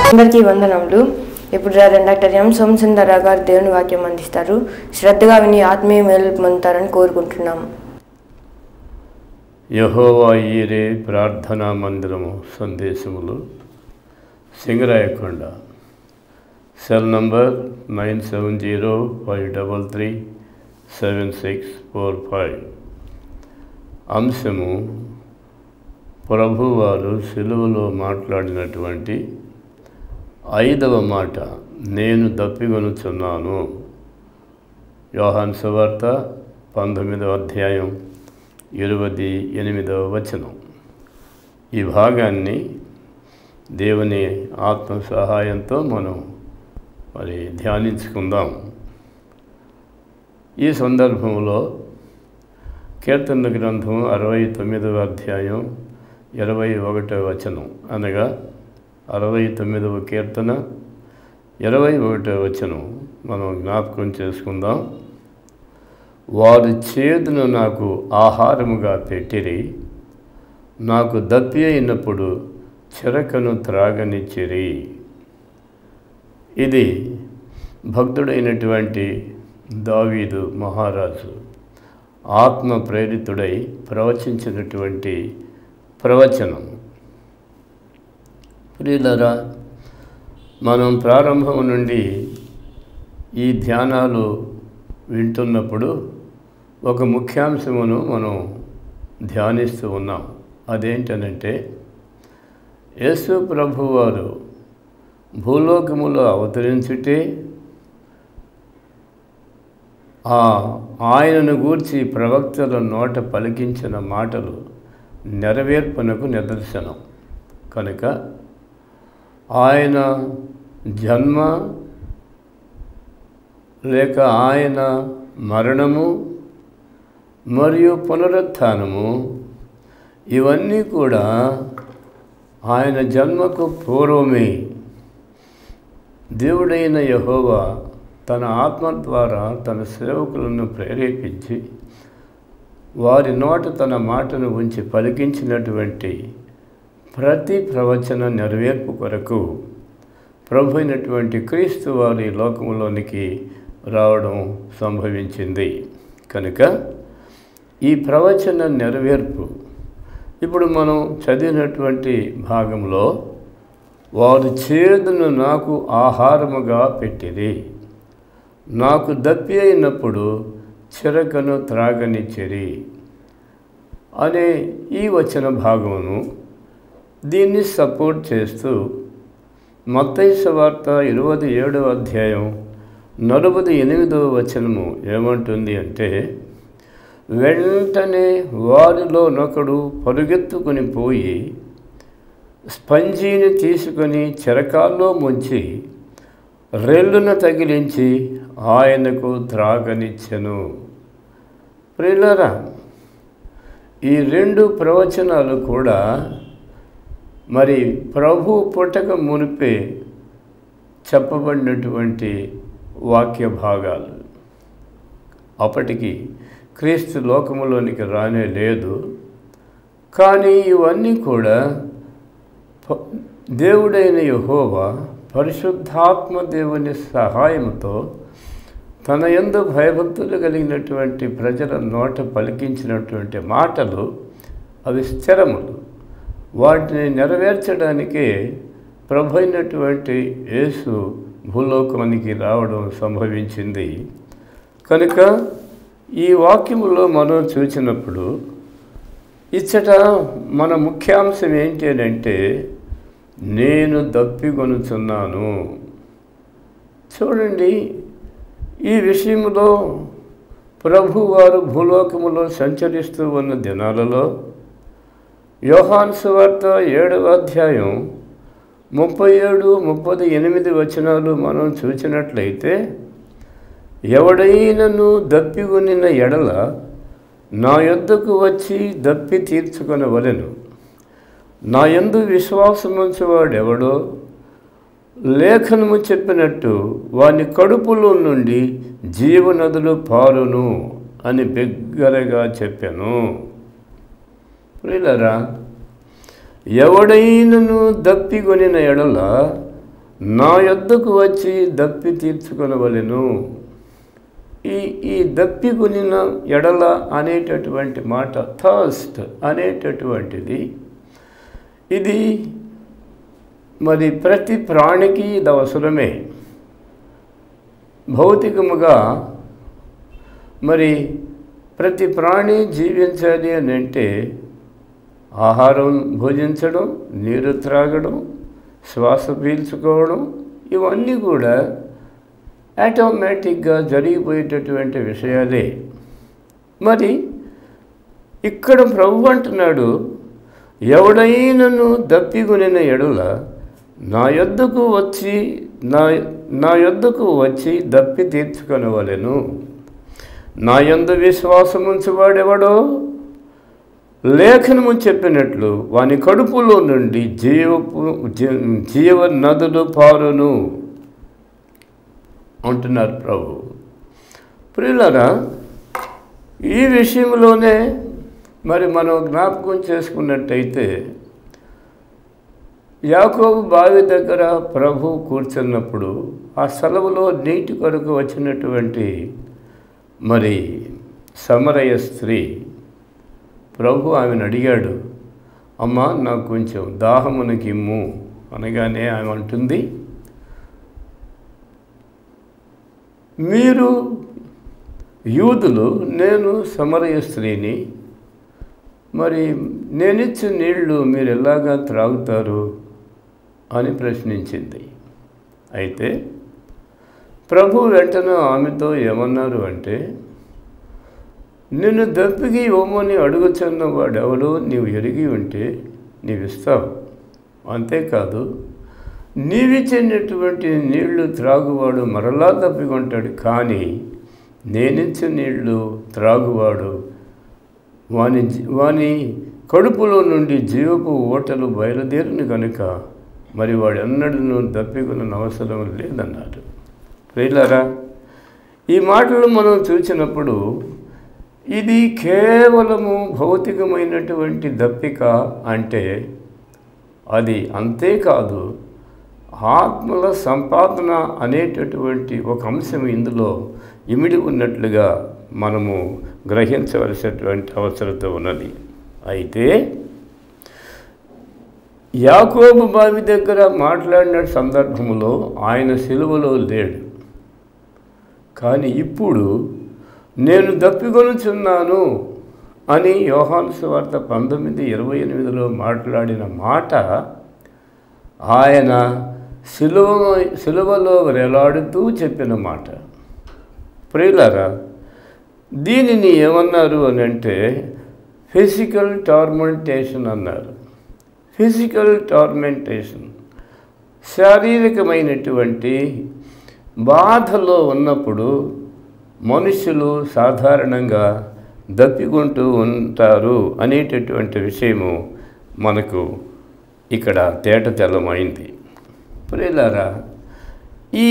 అందరికీ వందనములు ఇప్పుడు రెవరెండ్ డాక్టర్ ఎం సోమసుందరరావు గారు దేవుని వాక్యం అందిస్తారు శ్రద్ధగా విని ఆత్మీయ మేలు పొందుతారని కోరుకుంటున్నాము యహోవా ఈరే ప్రార్థనా మందిరము సందేశములు Singarayakonda cell number nine seven zero five double three seven six four five అంశము ప్రభువారు సెలువులో మాట్లాడినటువంటి ఐదవ మాట నేను దప్పిగొనుచున్నాను యోహాన్ సువార్త పంతొమ్మిదవ అధ్యాయం ఇరవై ఎనిమిదవ వచనం ఈ భాగాన్ని దేవుని ఆత్మ సహాయంతో మనం మరి ధ్యానించుకుందాం ఈ సందర్భంలో కీర్తన గ్రంథం అరవై తొమ్మిదవ అధ్యాయం ఇరవై ఒకటవ వచనం అనగా అరవై తొమ్మిదవ కీర్తన ఇరవై ఒకటవ వచనం మనం జ్ఞాపకం చేసుకుందాం వారు చేదును నాకు ఆహారముగా పెట్టిరి నాకు దప్పి అయినప్పుడు చిరకను త్రాగనిచ్చిరి ఇది భక్తుడైనటువంటి దావీదు మహారాజు ఆత్మ ప్రేరితుడై ప్రవచించినటువంటి ప్రవచనం ప్రియులరా మనం ప్రారంభం నుండి ఈ ధ్యానాలు వింటున్నప్పుడు ఒక ముఖ్యాంశమును మనం ధ్యానిస్తూ ఉన్నాం అదేంటనంటే యేసు ప్రభువారు భూలోకములో అవతరించుటే ఆ ఆయనను గూర్చి ప్రవక్తల నోట పలికించిన మాటలు నెరవేర్పునకు నిదర్శనం కనుక ఆయన జన్మ లేక ఆయన మరణము మరియు పునరుత్థానము ఇవన్నీ కూడా ఆయన జన్మకు పూర్వమే దేవుడైన యహోవా తన ఆత్మ ద్వారా తన సేవకులను ప్రేరేపించి వారి నోట తన మాటను ఉంచి పలికించినటువంటి ప్రతి ప్రవచన నెరవేర్పు కొరకు ప్రభు అయినటువంటి క్రీస్తు వారి లోకంలోనికి రావడం సంభవించింది కనుక ఈ ప్రవచన నెరవేర్పు ఇప్పుడు మనం చదివినటువంటి భాగంలో వారు చేదును నాకు ఆహారముగా పెట్టిరి నాకు దప్పి అయినప్పుడు చిరకను త్రాగనిచ్చిరి అనే ఈ వచన భాగమును దీన్ని సపోర్ట్ చేస్తూ మత్తైస వార్త ఇరవై ఏడవ అధ్యాయం నలభై ఎనిమిదవ వచనము ఏమంటుంది అంటే వెంటనే వారిలో నొకడు పరుగెత్తుకొని పోయి స్పంజీని తీసుకొని చెరకాల్లో ముంచి రెల్లున తగిలించి ఆయనకు త్రాగనిచ్చెను ప్రియులరా ఈ రెండు ప్రవచనాలు కూడా మరి ప్రభు పుట్టక మునిపే చెప్పబడినటువంటి వాక్య భాగాలు అప్పటికి క్రీస్తు లోకములోనికి రానే లేదు కానీ ఇవన్నీ కూడా ప- దేవుడైన యహోవా పరిశుద్ధాత్మ దేవుని సహాయంతో తన యందు భయభక్తులు కలిగినటువంటి ప్రజల నోట పలికించినటువంటి మాటలు అవి స్థిరములు వాటిని నెరవేర్చడానికే ప్రభు అయినటువంటి యేసు భూలోకానికి రావడం సంభవించింది కనుక ఈ వాక్యములో మనం చూసినప్పుడు ఇచ్చట మన ముఖ్యాంశం ఏంటి అని అంటే నేను దప్పికొనుచున్నాను చూడండి ఈ విషయంలో ప్రభువారు భూలోకములో సంచరిస్తూ ఉన్న దినాలలో యోహాన్ సువార్త ఏడవ అధ్యాయం ముప్పై ఏడు ముప్పది ఎనిమిది వచనాలు మనం చూసినట్లయితే ఎవడైనను దప్పికొనిన ఎడల నా యొద్దకు వచ్చి దప్పి తీర్చుకొనవలెను నా యందు విశ్వాసముంచువాడెవడో లేఖనము చెప్పినట్టు వాని కడుపులో నుండి జీవనదులు పారును అని బిగ్గరగా చెప్పాను ప్రియులరా ఎవడైనను దప్పికొనిన ఎడల నా యొద్దకు వచ్చి దప్పి తీర్చుకొనవలెను ఈ ఈ దప్పి కొనిన ఎడల అనేటటువంటి మాట థర్స్ట్ అనేటటువంటిది ఇది మరి ప్రతి ప్రాణికి ఇది అవసరమే భౌతికముగా మరి ప్రతి ప్రాణి జీవించాలి అని అంటే ఆహారం భోజించడం నీరు త్రాగడం శ్వాస పీల్చుకోవడం ఇవన్నీ కూడా ఆటోమేటిక్గా జరిగిపోయేటటువంటి విషయాలే మరి ఇక్కడ ప్రభు అంటున్నాడు ఎవడైనను దప్పికొనిన ఎడుల నా యొద్దకు వచ్చి నా నా యొద్దకు వచ్చి దప్పి తీర్చుకొనవలెను నా యందు విశ్వాసముంచువాడెవడో లేఖనము చెప్పినట్లు వాని కడుపులో నుండి జీవపు జీ- జీవ నదులు పారును అంటున్నారు ప్రభు ప్రియులరా ఈ విషయంలోనే మరి మనం జ్ఞాపకం చేసుకున్నట్టయితే యాకోబు బావి దగ్గర ప్రభు కూర్చున్నప్పుడు ఆ సెలవులో నీటి కొరకు వచ్చినటువంటి మరి సమరయ స్త్రీ ప్రభు ఆమెను అడిగాడు అమ్మా నాకు కొంచెం దాహమునకి ఇమ్ము అనగానే ఆమె అంటుంది మీరు యూదులు నేను సమరయ స్త్రీని మరి నేనిచ్చే నీళ్లు మీరు ఎలాగా త్రాగుతారు అని ప్రశ్నించింది అయితే ప్రభు వెంటనే ఆమెతో ఏమన్నారు అంటే నిన్ను దప్పికి ఇవ్వమని అడుగుచున్న వాడెవడో నీవు ఎరిగి ఉంటే నీవు ఇస్తావు అంతేకాదు నీవిచ్చినటువంటి నీళ్లు త్రాగువాడు మరలా తప్పికొంటాడు కానీ నేనిచ్చే నీళ్లు త్రాగువాడు వాని జీ- వాని కడుపులో నుండి జీవపు ఓటలు బయలుదేరిన కనుక మరి వాడు ఎన్నడూ దప్పికొన్న అవసరం లేదన్నారు ప్రియులారా ఈ మాటలు మనం చూసినప్పుడు ఇది కేవలము భౌతికమైనటువంటి దప్పిక అంటే అది అంతేకాదు ఆత్మల సంపాదన అనేటటువంటి ఒక అంశం ఇందులో ఇమిడి ఉన్నట్లుగా మనము గ్రహించవలసినటువంటి అవసరత ఉన్నది అయితే యాకోబు బావి దగ్గర మాట్లాడిన సందర్భంలో ఆయన సిలువలో లేడు కానీ ఇప్పుడు నేను దప్పికొనుచున్నాను అని యోహాను సువార్త పంతొమ్మిది ఇరవై ఎనిమిదిలో మాట్లాడిన మాట ఆయన సిలువ సిలువలో వేలాడుతూ చెప్పిన మాట ప్రియులరా దీనిని ఏమన్నారు అని అంటే ఫిజికల్ టార్మెంటేషన్ అన్నారు ఫిజికల్ టార్మెంటేషన్ శారీరకమైనటువంటి బాధలో ఉన్నప్పుడు మనుషులు సాధారణంగా దప్పికొంటూ ఉంటారు అనేటటువంటి విషయము మనకు ఇక్కడ తేటతెల్లమైంది ప్రియులారా ఈ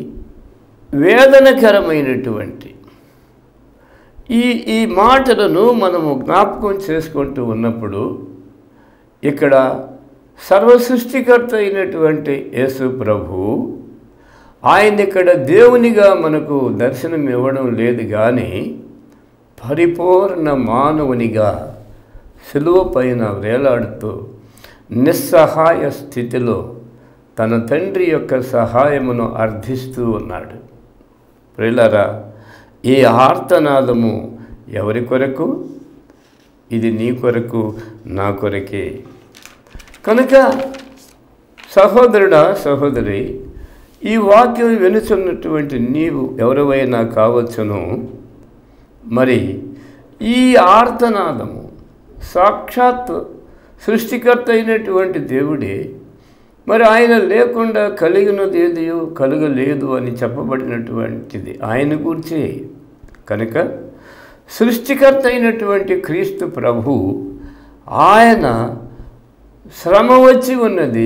వేదనకరమైనటువంటి ఈ ఈ మాటలను మనము జ్ఞాపకం చేసుకుంటూ ఉన్నప్పుడు ఇక్కడ సర్వసృష్టికర్త అయినటువంటి యేసు ప్రభు ఆయన ఇక్కడ దేవునిగా మనకు దర్శనం ఇవ్వడం లేదు కానీ పరిపూర్ణ మానవునిగా సులువ పైన వేలాడుతూ నిస్సహాయ స్థితిలో తన తండ్రి యొక్క సహాయమును అర్థిస్తూ ఉన్నాడు ప్రియులరా ఈ ఆర్తనాదము ఎవరి కొరకు ఇది నీ కొరకు నా కొరకే కనుక సహోదరుడా సహోదరి ఈ వాక్యం వినుచున్నటువంటి నీవు ఎవరివైనా కావచ్చును మరి ఈ ఆర్తనాదము సాక్షాత్ సృష్టికర్త అయినటువంటి దేవుడే మరి ఆయన లేకుండా కలిగినది ఏది కలగలేదు అని చెప్పబడినటువంటిది ఆయన గురించి కనుక సృష్టికర్త అయినటువంటి క్రీస్తు ప్రభు ఆయన శ్రమ వచ్చి ఉన్నది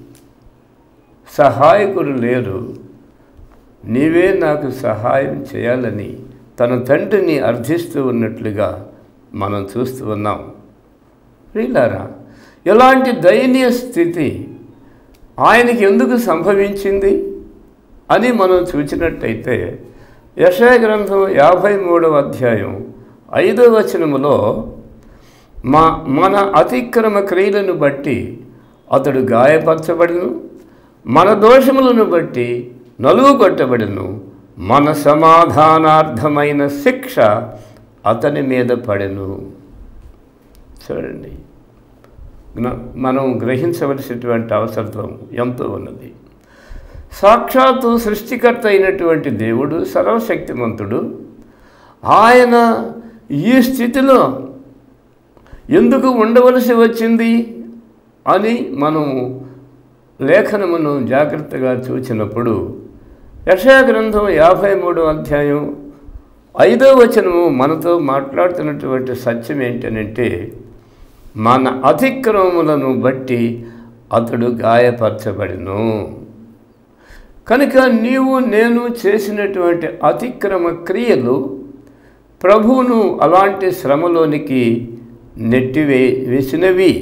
సహాయకులు లేరు నీవే నాకు సహాయం చేయాలని తన తండ్రిని అర్థిస్తూ ఉన్నట్లుగా మనం చూస్తూ ఉన్నాం ప్రియులారా ఎలాంటి దయనీయ స్థితి ఆయనకి ఎందుకు సంభవించింది అని మనం చూసినట్టయితే యశయ గ్రంథం యాభై మూడవ అధ్యాయం ఐదవ వచనములో మా మన అతిక్రమ క్రియలను బట్టి అతడు గాయపరచబడిను మన దోషములను బట్టి నలుగు కొట్టబడిను మన సమాధానార్థమైన శిక్ష అతని మీద పడెను చూడండి జ్ఞ- మనం గ్రహించవలసినటువంటి అవసరం ఎంతో ఉన్నది సాక్షాత్తు సృష్టికర్త అయినటువంటి దేవుడు సర్వశక్తిమంతుడు ఆయన ఈ స్థితిలో ఎందుకు ఉండవలసి వచ్చింది అని మనము లేఖనమును జాగ్రత్తగా చూచినప్పుడు యశా గ్రంథం యాభై మూడో అధ్యాయం ఐదో వచనము మనతో మాట్లాడుతున్నటువంటి సత్యం ఏంటనంటే మన అతిక్రమములను బట్టి అతడు గాయపరచబడిను కనుక నీవు నేను చేసినటువంటి అతిక్రమ క్రియలు ప్రభువును అలాంటి శ్రమలోనికి నెట్టివే వేసినవి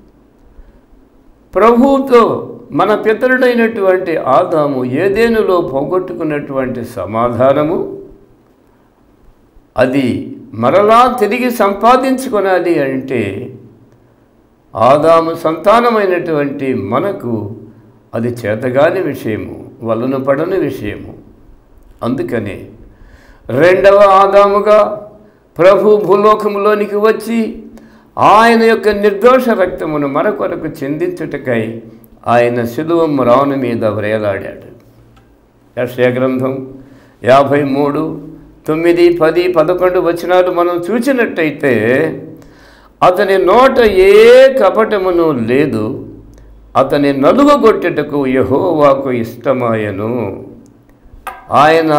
ప్రభువుతో మన పితరుడైనటువంటి ఆదాము ఏదేనులో పోగొట్టుకున్నటువంటి సమాధానము అది మరలా తిరిగి సంపాదించుకొనాలి అంటే ఆదాము సంతానమైనటువంటి మనకు అది చేతగాని విషయము వలన పడని విషయము అందుకనే రెండవ ఆదాముగా ప్రభు భూలోకములోనికి వచ్చి ఆయన యొక్క నిర్దోష రక్తమును మరొకరకు చెందించుటకై ఆయన శిలువ మ్రాను మీద వ్రేలాడాడు యక్షయ గ్రంథం యాభై మూడు తొమ్మిది పది పదకొండు వచనాలు మనం చూసినట్టయితే అతని నోట ఏ కపటమును లేదు అతని నలుగుగొట్టెటకు యహోవాకు ఇష్టమాయను ఆయన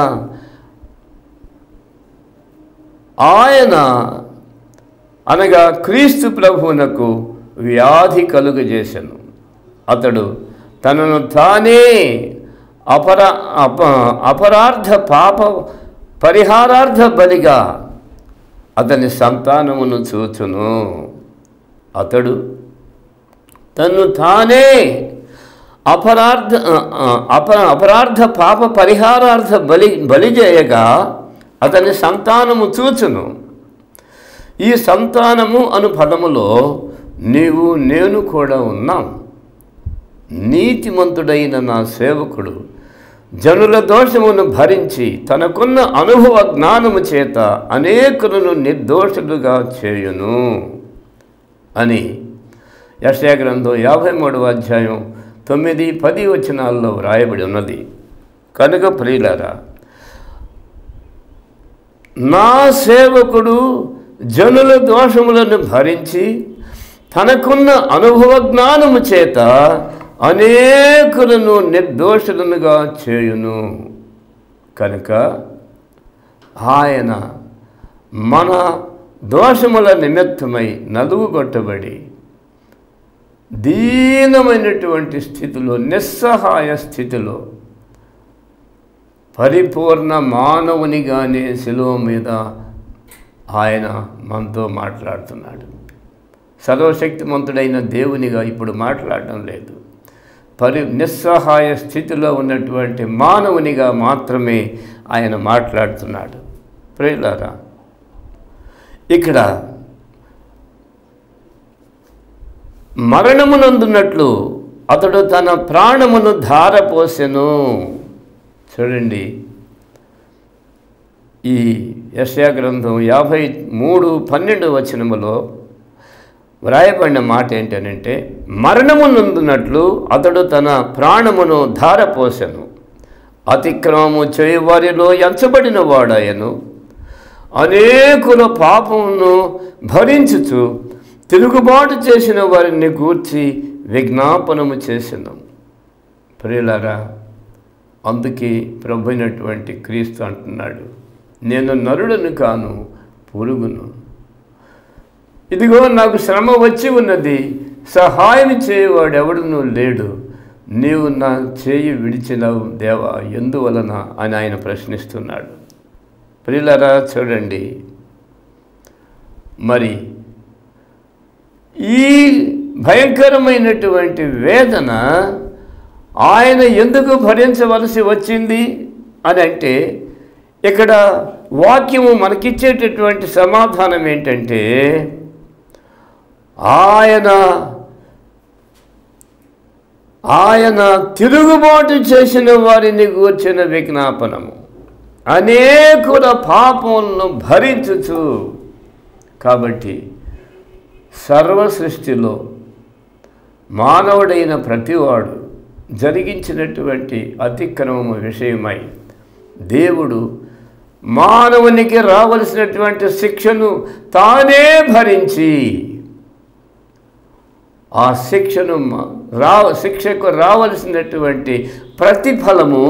ఆయన అనగా క్రీస్తు ప్రభువునకు వ్యాధి కలుగజేసెను అతడు తనను తానే అపరా అప అపరార్థ పాప పరిహారార్థ బలిగా అతని సంతానమును చూచును అతడు తను తానే అపరార్థ అప అపరార్థ పాప పరిహారార్థ బలి బలి చేయగా అతని సంతానము చూచును ఈ సంతానము అను పదములో నీవు నేను కూడా ఉన్నాం నీతిమంతుడైన నా సేవకుడు జనుల దోషమును భరించి తనకున్న అనుభవ జ్ఞానము చేత అనేకులను నిర్దోషులుగా చేయును అని యశయ గ్రంథం యాభై మూడవ అధ్యాయం తొమ్మిది పది వచనాల్లో వ్రాయబడి ఉన్నది కనుక ప్రియులారా నా సేవకుడు జనుల దోషములను భరించి తనకున్న అనుభవ జ్ఞానము చేత అనేకులను నిర్దోషులనుగా చేయును కనుక ఆయన మన దోషముల నిమిత్తమై నలుగుగొట్టబడి దీనమైనటువంటి స్థితిలో నిస్సహాయ స్థితిలో పరిపూర్ణ మానవునిగానే శిలువ మీద ఆయన మనతో మాట్లాడుతున్నాడు సర్వశక్తిమంతుడైన దేవునిగా ఇప్పుడు మాట్లాడటం లేదు పరి నిస్సహాయ స్థితిలో ఉన్నటువంటి మానవునిగా మాత్రమే ఆయన మాట్లాడుతున్నాడు ప్రియులారా ఇక్కడ మరణమునందున్నట్లు అతడు తన ప్రాణమును ధారపోసెను చూడండి ఈ యశా గ్రంథం యాభై మూడు పన్నెండు వచనములో వ్రాయబడిన మాట ఏంటనంటే మరణమునందున్నట్లు అతడు తన ప్రాణమును ధారపోసెను అతిక్రమము చేయవారిలో ఎంచబడిన వాడాయను అనేకుల పాపమును భరించుచు తిరుగుబాటు చేసిన వారిని గూర్చి విజ్ఞాపనము చేసినాం ప్రియులారా అందుకే ప్రభునటువంటి క్రీస్తు అంటున్నాడు నేను నరుడను కాను పురుగును ఇదిగో నాకు శ్రమ వచ్చి ఉన్నది సహాయం చేయవాడు ఎవడునూ లేడు నీవు నా చేయి విడిచినవు దేవా ఎందువలన అని ఆయన ప్రశ్నిస్తున్నాడు ప్రియులరా చూడండి మరి ఈ భయంకరమైనటువంటి వేదన ఆయన ఎందుకు భరించవలసి వచ్చింది అని అంటే ఇక్కడ వాక్యము మనకిచ్చేటటువంటి సమాధానం ఏంటంటే ఆయన ఆయన తిరుగుబాటు చేసిన వారిని గూర్చిన విజ్ఞాపనము అనేకుల పాపములను భరించుచు కాబట్టి సర్వ సృష్టిలో మానవుడైన ప్రతివాడు జరిగించినటువంటి అతిక్రమము విషయమై దేవుడు మానవునికి రావలసినటువంటి శిక్షను తానే భరించి ఆ శిక్షను మ- రా శిక్షకు రావలసినటువంటి ప్రతిఫలము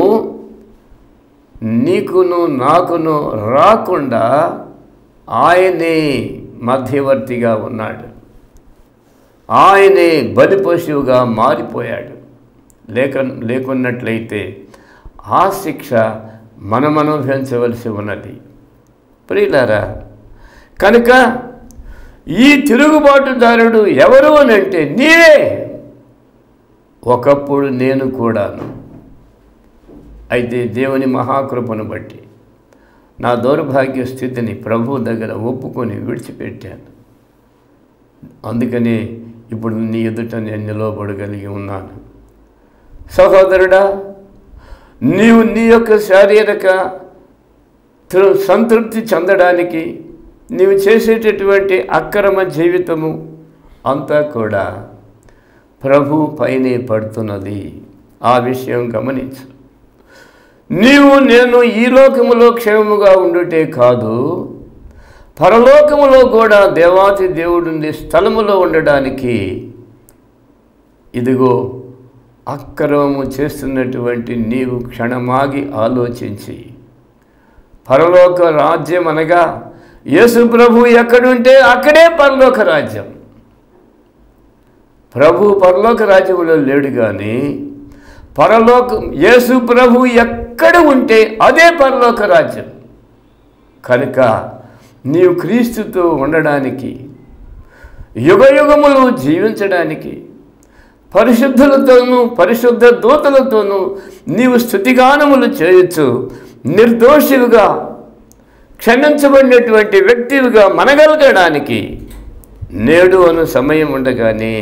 నీకును నాకును రాకుండా ఆయనే మధ్యవర్తిగా ఉన్నాడు ఆయనే బలిపశువుగా మారిపోయాడు లేక లేకున్నట్లయితే ఆ శిక్ష మనం అనుభవించవలసి ఉన్నది ప్రియులారా కనుక ఈ తిరుగుబాటుదారుడు ఎవరు అని అంటే నీవే ఒకప్పుడు నేను కూడాను అయితే దేవుని మహాకృపను బట్టి నా దౌర్భాగ్య స్థితిని ప్రభు దగ్గర ఒప్పుకొని విడిచిపెట్టాను అందుకని ఇప్పుడు నీ ఎదుట నేను నిలవబడగలిగి ఉన్నాను సహోదరుడా నీవు నీ యొక్క శారీరక తృ- సంతృప్తి చెందడానికి నీవు చేసేటటువంటి అక్రమ జీవితము అంతా కూడా ప్రభు పైనే పడుతున్నది ఆ విషయం గమనించు నీవు నేను ఈ లోకములో క్షేమముగా ఉండుటే కాదు పరలోకములో కూడా దేవాతి దేవుడుంది స్థలములో ఉండడానికి ఇదిగో అక్రమము చేస్తున్నటువంటి నీవు క్షణమాగి ఆలోచించి పరలోక రాజ్యం అనగా యేసు ప్రభు ఎక్కడుంటే అక్కడే పరలోక రాజ్యం ప్రభు పరలోక రాజ్యంలో లేడు కానీ పరలోక యేసు ప్రభు ఎక్కడ ఉంటే అదే పరలోక రాజ్యం కనుక నీవు క్రీస్తుతో ఉండడానికి యుగ యుగములు జీవించడానికి పరిశుద్ధులతోనూ పరిశుద్ధ దూతలతోనూ నీవు స్థుతిగానములు చేయొచ్చు నిర్దోషివిగా క్షమించబడినటువంటి వ్యక్తివిగా మనగలగడానికి నేడు అను సమయం ఉండగానే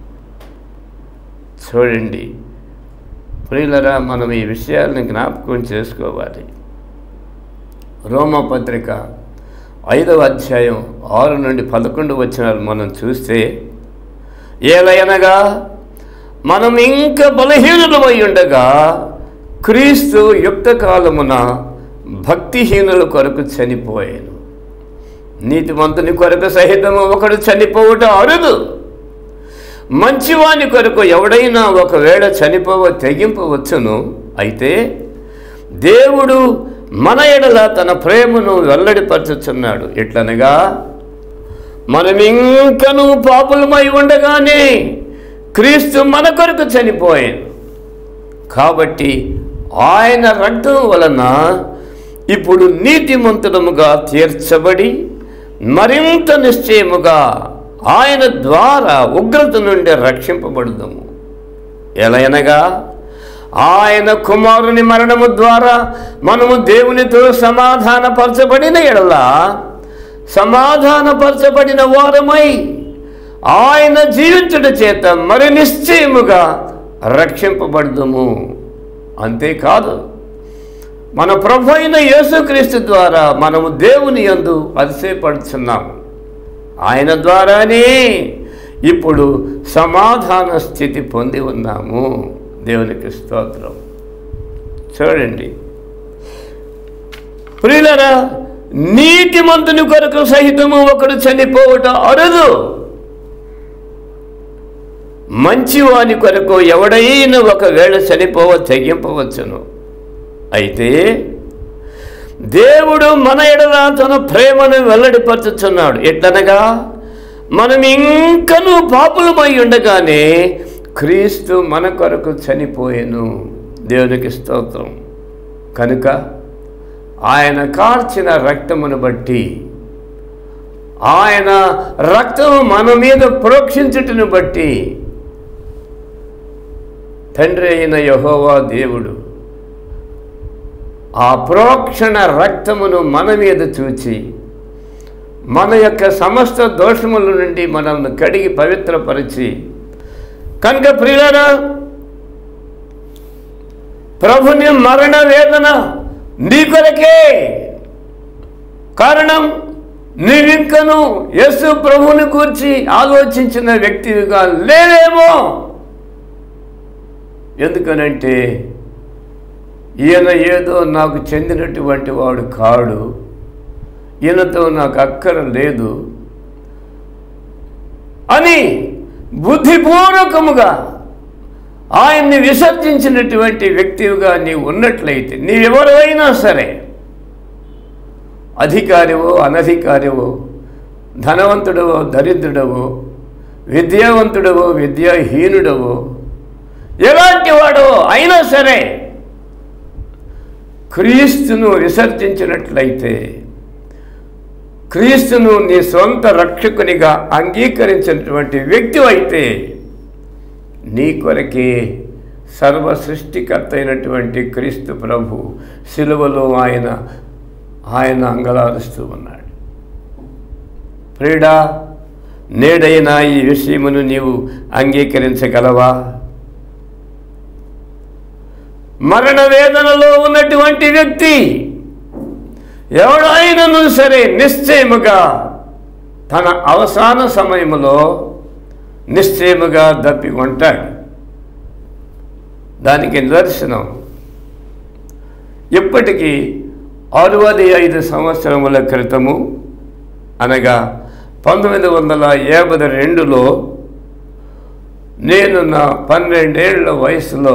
చూడండి ప్రియులరా మనం ఈ విషయాలను జ్ఞాపకం చేసుకోవాలి రోమపత్రిక ఐదవ అధ్యాయం ఆరు నుండి పదకొండు వచనాలు మనం చూస్తే ఏలయనగా మనం ఇంకా బలహీనులమై ఉండగా క్రీస్తు యుక్త కాలమున భక్తిహీనుల కొరకు చనిపోయాను నీతిమంతుని కొరకు సహితము ఒకడు చనిపోవుట అరుదు మంచివాని కొరకు ఎవడైనా ఒకవేళ చనిపోవ తెగింపవచ్చును అయితే దేవుడు మన ఎడల తన ప్రేమను వెల్లడిపరచుచున్నాడు ఎట్లనగా మనం ఇంకను పాపులమై ఉండగానే క్రీస్తు మన కొరకు చనిపోయాడు కాబట్టి ఆయన రక్తం వలన ఇప్పుడు నీతిమంతులముగా తీర్చబడి మరింత నిశ్చయముగా ఆయన ద్వారా ఉగ్రత నుండి రక్షింపబడుదాము ఎలయనగా ఆయన కుమారుని మరణము ద్వారా మనము దేవునితో సమాధానపరచబడిన ఎడల సమాధానపరచబడిన వారమై ఆయన జీవించుట చేత మరి నిశ్చయముగా రక్షింపబడదుము అంతేకాదు మన ప్రభు అయిన యేసుక్రీస్తు ద్వారా మనము దేవుని యందు అతిశయపడుచున్నాము ఆయన ద్వారానే ఇప్పుడు సమాధాన స్థితి పొంది ఉన్నాము దేవునికి స్తోత్రం చూడండి ప్రియులరా నీతిమంతుని కొరకు సహితము ఒకడు చనిపోవట అరుదు మంచివాని కొరకు ఎవడైనా ఒకవేళ చనిపోవ తెగింపవచ్చును అయితే దేవుడు మన ఎడల తన ప్రేమను వెల్లడిపరచుచున్నాడు ఎట్లనగా మనం ఇంకనూ పాపులమై ఉండగానే క్రీస్తు మన కొరకు చనిపోయెను దేవునికి స్తోత్రం కనుక ఆయన కార్చిన రక్తమును బట్టి ఆయన రక్తం మన మీద ప్రోక్షించుటను బట్టి తండ్రి అయిన యహోవా దేవుడు ఆ ప్రోక్షణ రక్తమును మన మీద చూచి మన యొక్క సమస్త దోషముల నుండి మనల్ని కడిగి పవిత్రపరిచి కనుక ప్రియులారా ప్రభుని మరణ వేదన నీ కొరకే కారణం నీవింకను యేసు ప్రభుని కూర్చి ఆలోచించిన వ్యక్తివిగా లేవేమో ఎందుకనంటే ఈయన ఏదో నాకు చెందినటువంటి వాడు కాడు ఈయనతో నాకు అక్కర లేదు అని బుద్ధిపూర్వకముగా ఆయన్ని విసర్జించినటువంటి వ్యక్తిగా నీవు ఉన్నట్లయితే నీవెవరైనా సరే అధికారివో అనధికారివో ధనవంతుడవో దరిద్రుడవో విద్యావంతుడవో విద్యాహీనుడవో ఎలాంటి వాడో అయినా సరే క్రీస్తును విసర్జించినట్లయితే క్రీస్తును నీ సొంత రక్షకునిగా అంగీకరించినటువంటి వ్యక్తి అయితే నీ కొరకే సర్వ సృష్టికర్త అయినటువంటి క్రీస్తు ప్రభు సిలువలో ఆయన ఆయన అంగలారుస్తూ ఉన్నాడు ప్రియుడా నేడైనా ఈ విషయమును నీవు అంగీకరించగలవా మరణ వేదనలో ఉన్నటువంటి వ్యక్తి ఎవడైనను సరే నిశ్చయముగా తన అవసాన సమయంలో నిశ్చయముగా దప్పి ఉంటాడు దానికి నిదర్శనం ఇప్పటికీ అరవది ఐదు సంవత్సరముల క్రితము అనగా పంతొమ్మిది వందల యాభై రెండులో నేను నా పన్నెండేళ్ల వయసులో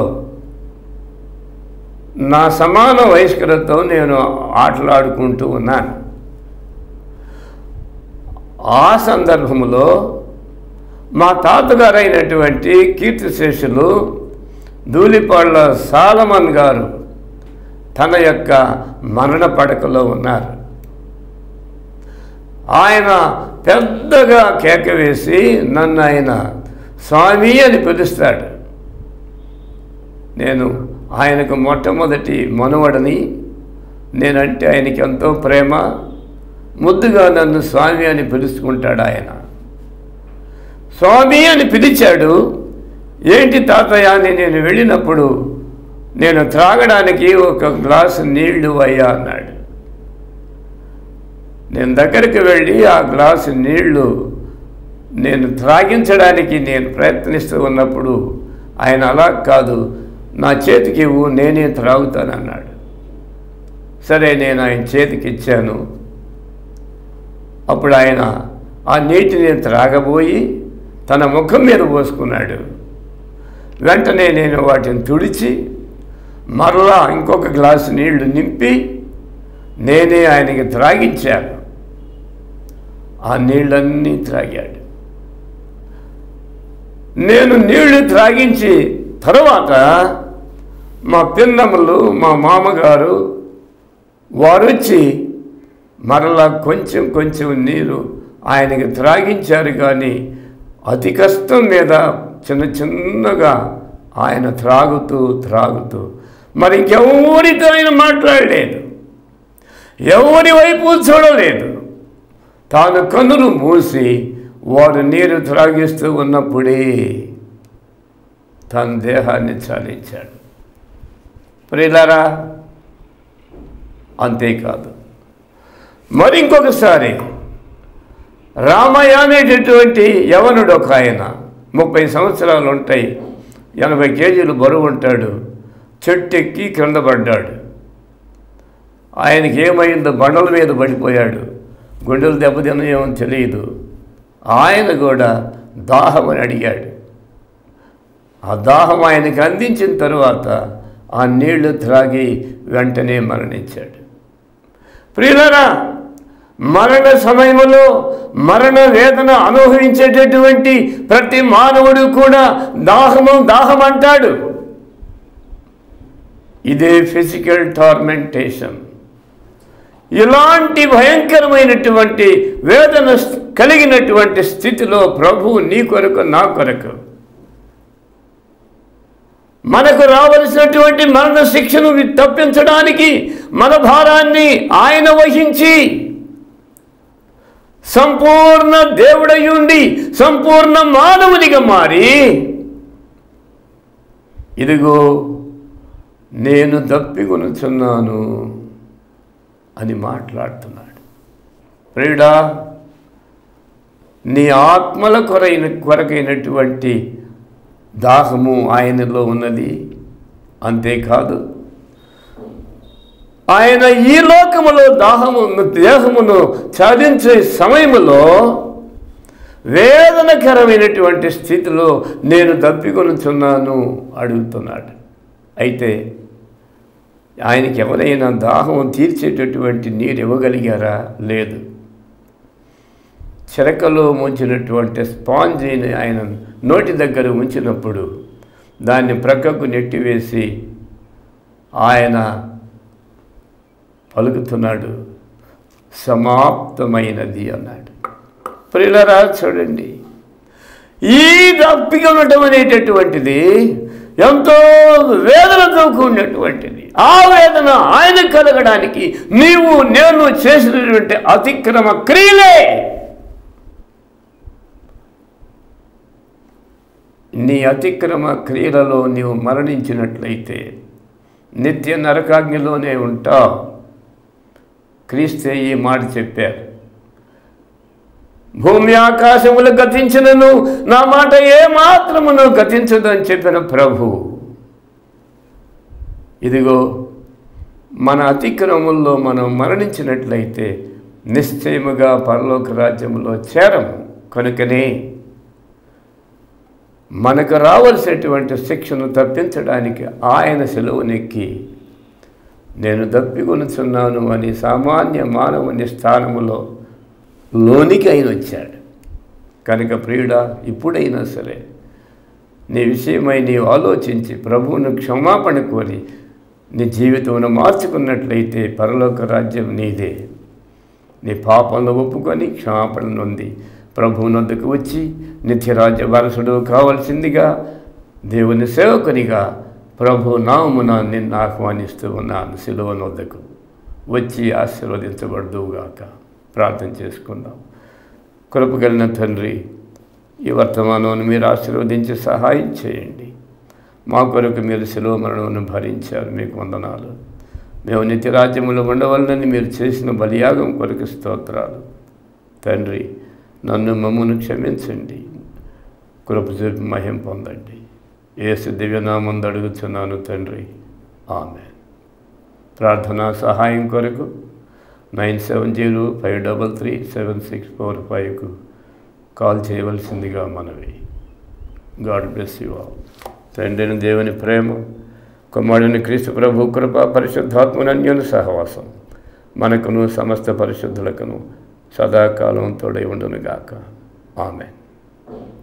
నా సమాన వయస్కులతో నేను ఆటలాడుకుంటూ ఉన్నాను ఆ సందర్భంలో మా తాతగారైనటువంటి కీర్తిశేషులు ధూళిపాళ్ళ సాలమన్ గారు తన యొక్క మరణ పడకలో ఉన్నారు ఆయన పెద్దగా కేక వేసి నన్ను ఆయన స్వామి అని పిలుస్తాడు నేను ఆయనకు మొట్టమొదటి మనవడని నేనంటే ఆయనకి ఎంతో ప్రేమ ముద్దుగా నన్ను స్వామి అని పిలుచుకుంటాడు ఆయన స్వామి అని పిలిచాడు ఏంటి తాతయ్య అని నేను వెళ్ళినప్పుడు నేను త్రాగడానికి ఒక గ్లాసు నీళ్లు అయ్యా అన్నాడు నేను దగ్గరికి వెళ్ళి ఆ గ్లాసు నీళ్లు నేను త్రాగించడానికి నేను ప్రయత్నిస్తూ ఉన్నప్పుడు ఆయన అలా కాదు నా చేతికి ఇవ్వు నేనే త్రాగుతానన్నాడు సరే నేను ఆయన చేతికి ఇచ్చాను అప్పుడు ఆయన ఆ నీటిని త్రాగబోయి తన ముఖం మీద పోసుకున్నాడు వెంటనే నేను వాటిని తుడిచి మరలా ఇంకొక గ్లాసు నీళ్లు నింపి నేనే ఆయనకి త్రాగించాను ఆ నీళ్ళన్నీ త్రాగాడు నేను నీళ్లు త్రాగించి తర్వాత మా పిన్నమ్మలు మా మామగారు వారు వచ్చి మరలా కొంచెం కొంచెం నీరు ఆయనకి త్రాగించారు కానీ అతి కష్టం మీద చిన్న చిన్నగా ఆయన త్రాగుతూ త్రాగుతూ మరి ఇంకెవరితో ఆయన మాట్లాడలేదు ఎవరి వైపు చూడలేదు తాను కన్నులు మూసి వారు నీరు త్రాగిస్తూ ఉన్నప్పుడే తన దేహాన్ని చాలించాడు ప్రియులారా అంతేకాదు మరి ఇంకొకసారి రామయ్య అనేటటువంటి యవనుడు ఒక ఆయన ముప్పై సంవత్సరాలు ఉంటాయి ఎనభై కేజీలు బరువు ఉంటాడు చెట్టు ఎక్కి క్రింద పడ్డాడు ఆయనకి ఏమైందో బండల మీద పడిపోయాడు గుండెలు దెబ్బతిన్నాయేమో తెలియదు ఆయన కూడా దాహం అని అడిగాడు ఆ దాహం ఆయనకి అందించిన తరువాత ఆ నీళ్లు త్రాగి వెంటనే మరణించాడు ప్రియులరా మరణ సమయంలో మరణ వేదన అనుభవించేటటువంటి ప్రతి మానవుడు కూడా దాహము దాహం అంటాడు ఇదే ఫిజికల్ టార్మెంటేషన్ ఇలాంటి భయంకరమైనటువంటి వేదన కలిగినటువంటి స్థితిలో ప్రభువు నీ కొరకు నా కొరకు మనకు రావలసినటువంటి మరణ శిక్షను తప్పించడానికి మన భారాన్ని ఆయన వహించి సంపూర్ణ దేవుడయుండి సంపూర్ణ మానవునిగా మారి ఇదిగో నేను దప్పికొనుచున్నాను అని మాట్లాడుతున్నాడు ప్రియుడా నీ ఆత్మల కొరైన కొరకైనటువంటి దాహము ఆయనలో ఉన్నది అంతేకాదు ఆయన ఈ లోకములో దాహమును దేహమును సాధించే సమయములో వేదనకరమైనటువంటి స్థితిలో నేను తప్పికొనుచున్నాను అడుగుతున్నాడు అయితే ఆయనకి ఎవరైనా దాహం తీర్చేటటువంటి నీరు ఇవ్వగలిగారా లేదు చిరకలో ముంచినటువంటి స్పాంజీని ఆయన నోటి దగ్గర ఉంచినప్పుడు దాన్ని ప్రక్కకు నెట్టివేసి ఆయన పలుకుతున్నాడు సమాప్తమైనది అన్నాడు ప్రియులరా చూడండి ఈ దప్పిక ఉండటం అనేటటువంటిది ఎంతో వేదనతో కూడినటువంటిది ఆ వేదన ఆయన కలగడానికి నీవు నేను చేసినటువంటి అతిక్రమ క్రియలే నీ అతిక్రమ క్రియలలో నీవు మరణించినట్లయితే నిత్య నరకాగ్నిలోనే ఉంటావు క్రీస్తే ఈ మాట చెప్పారు భూమి ఆకాశములు గతించినను నా మాట ఏ మాత్రమును గతించదని చెప్పిన ప్రభు ఇదిగో మన అతిక్రమంలో మనం మరణించినట్లయితే నిశ్చయముగా పరలోక రాజ్యంలో చేరము కనుకనే మనకు రావలసినటువంటి శిక్షను తప్పించడానికి ఆయన సెలవునెక్కి నేను దప్పికొనుచున్నాను అని సామాన్య మానవుని స్థానములో లోనికి ఆయన వచ్చాడు కనుక ప్రియుడా ఇప్పుడైనా సరే నీ విషయమై నీవు ఆలోచించి ప్రభువును క్షమాపణ కోరి నీ జీవితమును మార్చుకున్నట్లయితే పరలోక రాజ్యం నీదే నీ పాపంలో ఒప్పుకొని క్షమాపణ నొంది ప్రభువు నొద్దకు వచ్చి నిత్యరాజ్య వారసుడు కావలసిందిగా దేవుని సేవకునిగా ప్రభు నామున నిన్ను ఆహ్వానిస్తూ ఉన్నాను శిలువ నొద్దకు వచ్చి ఆశీర్వదించబడదువుగాక ప్రార్థన చేసుకుందాం కృపగలిగిన తండ్రి ఈ వర్తమానాన్ని మీరు ఆశీర్వదించి సహాయం చేయండి మా కొరకు మీరు శిలువ మరణమును భరించారు మీకు వందనాలు మేము నిత్యరాజ్యములో ఉండవలనని మీరు చేసిన బలియాగం కొరకు స్తోత్రాలు తండ్రి నన్ను మమ్మను క్షమించండి కృప చూపి మహిం పొందండి ఏసు దివ్యనామందు అడుగుతున్నాను తండ్రి ఆమె ప్రార్థనా సహాయం కొరకు nine seven zero five double three seven six four ఫైవ్కు కాల్ చేయవలసిందిగా మనవి గాడ్ బ్లెస్ యు ఆల్ తండ్రిని దేవుని ప్రేమ కుమారుని క్రీస్తు ప్రభు కృప పరిశుద్ధాత్మనన్యుని సహవాసం మనకును సమస్త పరిశుద్ధులకును సదాకాలం తోడై ఉండునుగాక ఆమె